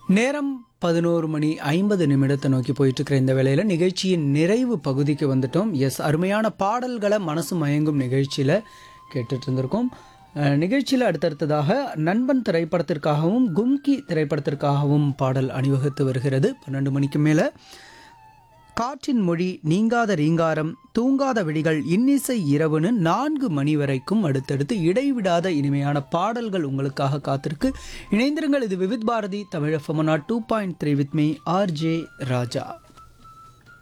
நேரம் பதினோரு மணி ஐம்பது நிமிடத்தை நோக்கி போயிட்டு இருக்கிற இந்த வேளையில் நிகழ்ச்சியின் நிறைவு பகுதிக்கு வந்துட்டோம் எஸ் அருமையான பாடல்களை மனசு மயங்கும் நிகழ்ச்சியில் கேட்டுட்டு இருந்திருக்கோம் அஹ், நிகழ்ச்சியில் அடுத்தடுத்ததாக நண்பன் திரைப்படத்திற்காகவும் கும்கி திரைப்படத்திற்காகவும் பாடல் அணிவகுத்து வருகிறது பன்னெண்டு மணிக்கு மேலே காற்றின் மொழி நீங்காத ரீங்காரம் தூங்காத விழிகள் இன்னிசை இரவுன்னு நான்கு மணி வரைக்கும் அடுத்தடுத்து இடைவிடாத இனிமையான பாடல்கள் உங்களுக்காக காத்திருக்கு இணைந்திருங்கள் இது விவித் பாரதி தமிழ் எஃப்எம்னா two point three with me RJ Raja